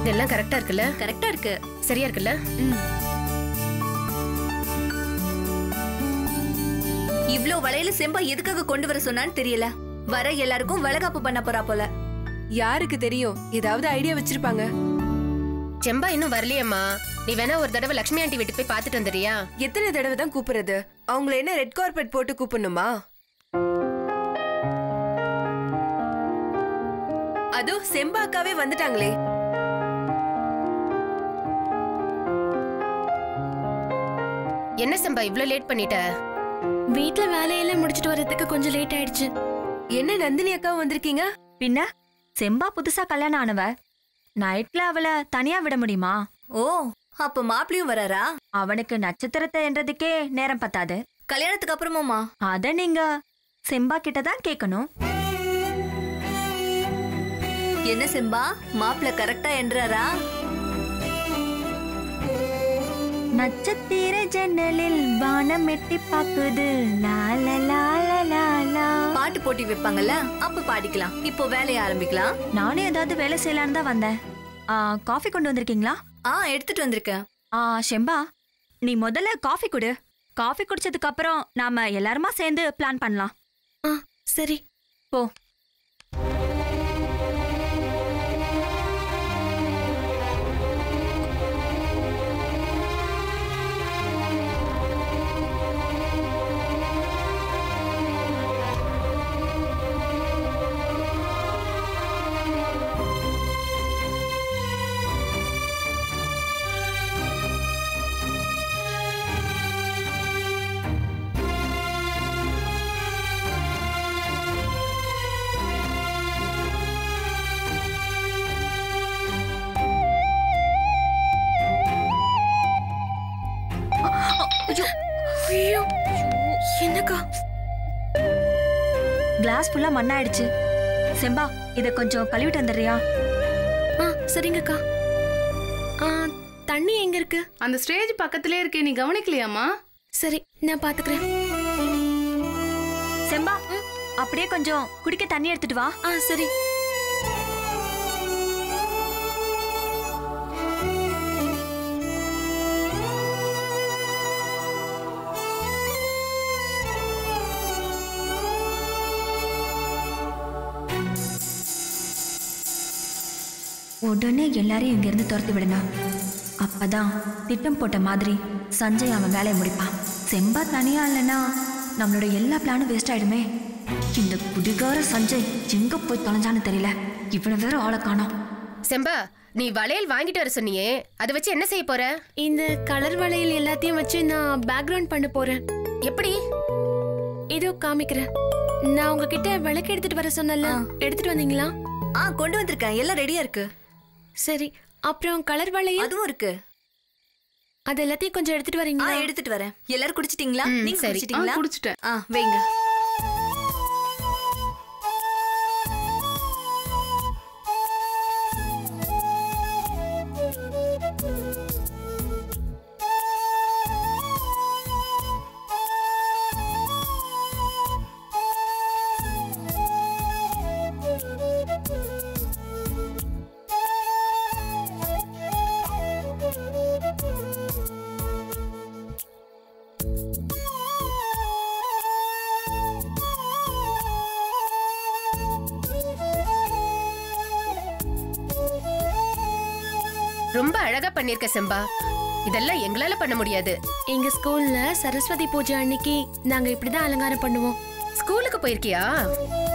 இதெல்லாம் கரெக்டா இருக்குல்ல கரெக்டா இருக்கு சரியா இருக்குல்ல இவ்ளோ வளையல செம்பா எதுக்காக கொண்டு வர சொன்னான்னு தெரியல வர எல்லாருக்கும் வளகாப்பு பண்ண போறா போல யாருக்கு தெரியும் ஏதாவது ஐடியா வச்சிருப்பாங்க செம்பா இன்னும் வரலையேம்மா நீ வேணா ஒரு தடவை லக்ஷ்மி ஆண்டி வீட்டுக்கு போய் பார்த்துட்டு வந்துறியா எத்தனை தடவை தான் கூப்பிடுறது அவங்கள என்ன ரெட் கார்பெட் போட்டு கூப்பிடணுமா அதோ செம்பாக்காவே வந்துட்டாங்களே என்ன செம்பா இவ்ளோ லேட் பண்ணிட்ட வீட்ல வேலையெல்லாம் முடிச்சிட்டு வர்றதுக்கு கொஞ்சம் லேட் ஆயிடுச்சு என்ன நந்தினி அக்கா வந்திருக்கீங்க பின்ன செம்பா புதுசா கல்யாணம் ஆனவ நைட்ல அவளை தனியா விட முடியுமா ஓ அப்ப மாப்பிளையும் வராரா அவனுக்கு நட்சத்திரத்தை என்றதுக்கே நேரம் பத்தாது கல்யாணத்துக்கு அப்புறமாமா அத நீங்க செம்பா கிட்ட தான் கேட்கணும் என்ன செம்பா மாப்பிள்ள கரெக்டா என்றாரா நட்சத்திர ஜன்னலில் வானம் எட்டி பாக்குது லால லால லாலா பாட்டு போட்டி வைப்பாங்கல்ல அப்ப பாடிக்கலாம் இப்போ வேலைய ஆரம்பிக்கலாம் நானும் ஏதாவது வேலை செய்யலான்னு தான் வந்தேன் ஆ, காஃபி கொண்டு வந்திருக்கீங்களா ஆ எடுத்துட்டு வந்திருக்கேன் ஆ ஷெம்பா நீ முதல்ல காஃபி குடு காஃபி குடிச்சதுக்கு அப்புறம் நாம எல்லாருமா சேர்ந்து பிளான் பண்ணலாம் ஆ சரி போ ஐயோ என்னக்கா கிளாஸ் ஃபுல்லா மண்ணாயிடுச்சு செம்பா இத கொஞ்சம் கழுவிட்டு வந்துடுறியா ஆ சரிங்கக்கா ஆ தண்ணி எங்க இருக்கு அந்த ஸ்டேஜ் பக்கத்திலே இருக்கே நீ கவனிக்கலையாமா சரி நான் பாத்துக்கிறேன் செம்பா அப்படியே கொஞ்சம் குடிக்க தண்ணி எடுத்துட்டு வா ஆ சரி உடனே எல்லாரையும் இங்கிருந்து துரத்தி விடணும் அப்பதான் திட்டம் போட்ட மாதிரி சஞ்சய் அவன் வேலையை முடிப்பான் செம்பா தனியா இல்லைன்னா நம்மளோட எல்லா பிளானும் வேஸ்ட் ஆயிடுமே இந்த குடிகார சஞ்சய் எங்க போய் தொலைஞ்சான்னு தெரியல இவனை வேற ஆளை காணோம் செம்பா நீ வளையல் வாங்கிட்டு வர சொன்னியே அதை வச்சு என்ன செய்ய போற இந்த கலர் வளையல் எல்லாத்தையும் வச்சு நான் பேக்ரவுண்ட் பண்ண போறேன் எப்படி இதோ காமிக்கிறேன் நான் உங்ககிட்ட விளக்கு எடுத்துட்டு வர சொன்னல எடுத்துட்டு வந்தீங்களா ஆ கொண்டு வந்திருக்கேன் எல்லாம் ரெடியா இருக்கு சரி அப்புறம் கலர் வளையல் அதுவும் இருக்கு அது எல்லாத்தையும் கொஞ்சம் எடுத்துட்டு ஆ வரீங்களா எடுத்துட்டு வரேன் எல்லாரும் குடிச்சிட்டீங்களா ம், நீங்க சரி. ஆ குடிச்சிட்டீங்களா குடிச்சிட்டேன் ஆ வைங்க ரொம்ப அழகா பண்ணிருக்க செம்பா இதெல்லாம் எங்களால பண்ண முடியாது எங்க ஸ்கூல்ல சரஸ்வதி பூஜை அன்னைக்கு நாங்க இப்படிதான் அலங்காரம் பண்ணுவோம் ஸ்கூலுக்கு போயிருக்கியா